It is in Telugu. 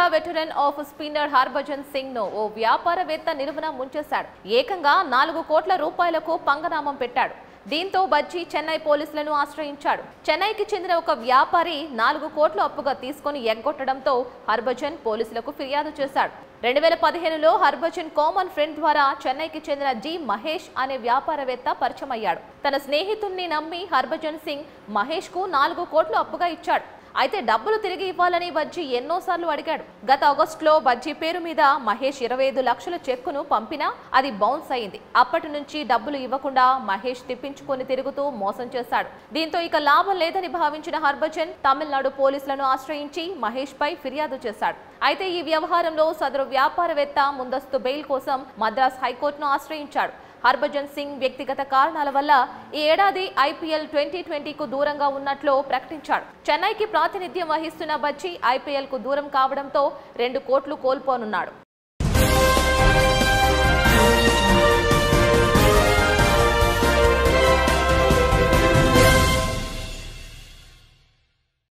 India veteran off spinner Harbhajan Singh ను ఓ వ్యాపారవేత్త నిలువున ముంచేశాడు ఏకంగా నాలుగు కోట్ల రూపాయలకు పంగనామం పెట్టాడు దీంతో బజ్జీ చెన్నై పోలీసులను ఆశ్రయించాడు చెన్నైకి చెందిన ఒక వ్యాపారి నాలుగు కోట్ల అప్పుగా తీసుకొని ఎగ్గొట్టడంతో హర్భజన్ పోలీసులకు ఫిర్యాదు చేశాడు రెండు వేల పదిహేనులో హర్భజన్ కామన్ ఫ్రెండ్ ద్వారా చెన్నైకి చెందిన జి మహేష్ అనే వ్యాపారవేత్త పరిచయం అయ్యాడు తన స్నేహితుణ్ణి నమ్మి హర్భజన్ సింగ్ మహేష్ కు నాలుగు కోట్లు అప్పుగా ఇచ్చాడు అయితే డబ్బులు తిరిగి ఇవ్వాలని బజ్జీ ఎన్నోసార్లు అడిగాడు గత ఆగస్టులో బజ్జీ పేరు మీద మహేష్ ఇరవై ఐదు లక్షల చెక్కును పంపినా అది బౌన్స్ అయింది అప్పటి నుంచి డబ్బులు ఇవ్వకుండా మహేష్ తిప్పించుకొని తిరుగుతూ మోసం చేశాడు దీంతో ఇక లాభం లేదని భావించిన హర్భజన్ తమిళనాడు పోలీసులను ఆశ్రయించి మహేష్ పై ఫిర్యాదు చేశాడు అయితే ఈ వ్యవహారంలో సదరు వ్యాపారవేత్త ముందస్తు బెయిల్ కోసం మద్రాస్ హైకోర్టును ఆశ్రయించాడు హర్భజన్ సింగ్ వ్యక్తిగత కారణాల వల్ల ఈ ఏడాది ఐపీఎల్ ట్వంటీ ట్వంటీకు దూరంగా ఉన్నట్లు ప్రకటించాడు చెన్నైకి ప్రాతినిధ్యం వహిస్తున్న బచ్చి ఐపీఎల్ కు దూరం కావడంతో రెండు కోట్లు కోల్పోనున్నాడు